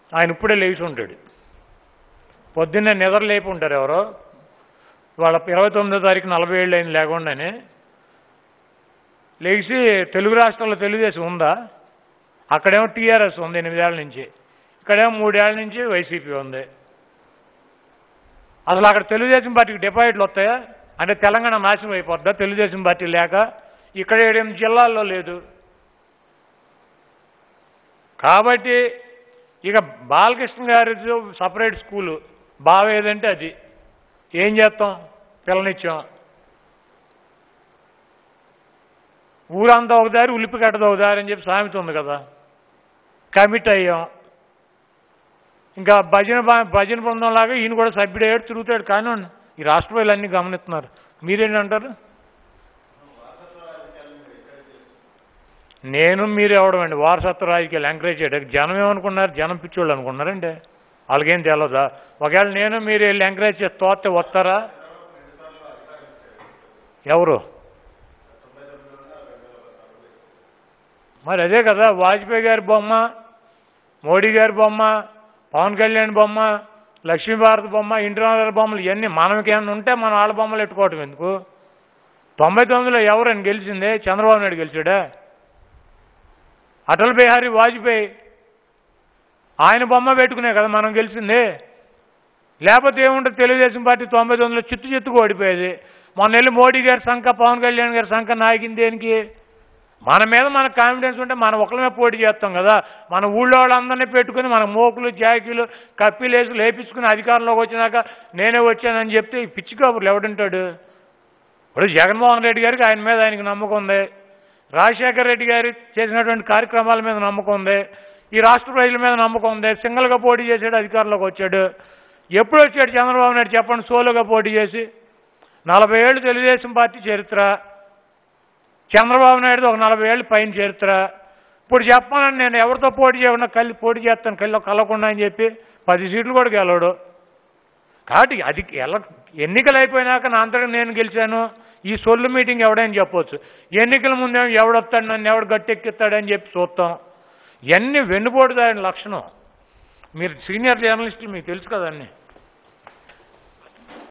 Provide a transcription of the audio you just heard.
ఆయన ఇప్పుడే లేచి ఉంటాడు పొద్దున్నే నిద్ర లేపి ఉంటారు ఎవరో వాళ్ళ ఇరవై తొమ్మిదో తారీఖు నలభై ఏళ్ళు అయింది లేకుండానే లేచి తెలుగు రాష్ట్రాల్లో తెలుగుదేశం ఉందా అక్కడేమో టీఆర్ఎస్ ఉంది ఎనిమిదేళ్ల నుంచి ఇక్కడేమో మూడేళ్ల నుంచి వైసీపీ ఉంది అసలు అక్కడ తెలుగుదేశం పార్టీకి డిపాజిట్లు వస్తాయా అంటే తెలంగాణ నాశనం అయిపోద్దా తెలుగుదేశం పార్టీ లేక ఇక్కడ ఏడెనిమిది జిల్లాల్లో లేదు కాబట్టి ఇక బాలకృష్ణ గారి సపరేట్ స్కూలు బావ ఏదంటే అది ఏం చేస్తాం పిల్లనిచ్చాం ఊరంతా ఒక దారి ఉలిపి కట్టదు ఒక దారి అని చెప్పి సామెత ఉంది కదా కమిట్ అయ్యాం ఇంకా భజన బా- భజన బృందం లాగా ఈయన కూడా సభ్యుడయ్యాడు తిరుగుతాడు కానీ ఈ రాష్ట్ర ప్రజలు అన్ని గమనిస్తున్నారు మీరేంటంటారు నేను మీరు ఎవడమండి వారసత్వ రాజకీయాలు ఎంకరేజ్ చేయడానికి జనం ఏమనుకున్నారు జనం పిచ్చోళ్ళు అనుకున్నారండి వాళ్ళకేం తెలియదా ఒకవేళ నేను మీరు వెళ్ళి ఎంకరేజ్ చేసి తోస్తే వస్తారా ఎవరు మరి అదే కదా వాజ్పేయి గారి బొమ్మ మోడీ గారి బొమ్మ పవన్ కళ్యాణ్ బొమ్మ లక్ష్మీభారత్ బొమ్మ ఇంద్రనాథ్ బొమ్మలు ఇవన్నీ మనకి ఏమైనా ఉంటే మనం వాళ్ళ బొమ్మలు ఎట్టుకోవటం ఎందుకు తొంభై తొమ్మిదిలో ఎవరని గెలిచిందే చంద్రబాబు నాయుడు గెలిచాడా అటల్ బిహారీ వాజ్పేయి ఆయన బొమ్మ పెట్టుకునే కదా మనం గెలిచింది లేకపోతే ఏముంటుంది తెలుగుదేశం పార్టీ తొంభై తొమ్మిదిలో చిత్తు చిత్తుకు ఓడిపోయేది మొన్న వెళ్ళి మోడీ గారి సంఖ పవన్ కళ్యాణ్ గారి సంఖ నాయకింది దేనికి మన మీద మనకు కాన్ఫిడెన్స్ ఉంటే మనం ఒకళ్ళమే పోటీ చేస్తాం కదా మన ఊళ్ళో వాళ్ళందరినీ పెట్టుకుని మన మోకులు జాకీలు కప్పిలేసి లేపించుకుని అధికారంలోకి వచ్చినాక నేనే వచ్చానని చెప్తే ఈ పిచ్చి కబుర్లు ఎవడుంటాడు ఇప్పుడు జగన్మోహన్ రెడ్డి గారికి ఆయన మీద ఆయనకి నమ్మకం ఉంది రాజశేఖర రెడ్డి గారు చేసినటువంటి కార్యక్రమాల మీద నమ్మకం ఉంది ఈ రాష్ట్ర ప్రజల మీద నమ్మకం ఉంది సింగిల్గా పోటీ చేశాడు అధికారంలోకి వచ్చాడు ఎప్పుడు వచ్చాడు చంద్రబాబు నాయుడు చెప్పండి సోలోగా పోటీ చేసి నలభై ఏళ్ళు తెలుగుదేశం పార్టీ చరిత్ర చంద్రబాబు నాయుడు ఒక నలభై ఏళ్ళు పైన చరిత్ర ఇప్పుడు చెప్పాలని నేను ఎవరితో పోటీ చేయకుండా కలిసి పోటీ చేస్తాను కళ్ళు కలవకుండా అని చెప్పి పది సీట్లు కూడా గెలవడు కాబట్టి అది ఎలా ఎన్నికలు అయిపోయినాక నా అంతటా నేను గెలిచాను ఈ సొల్లు మీటింగ్ ఎవడని చెప్పొచ్చు ఎన్నికల ముందేమో ఎవడొస్తాడు నన్ను ఎవడు గట్టెక్కిస్తాడని చెప్పి చూస్తాం ఇవన్నీ వెన్నుపోటుదాని లక్షణం మీరు సీనియర్ జర్నలిస్టులు మీకు తెలుసు కదండి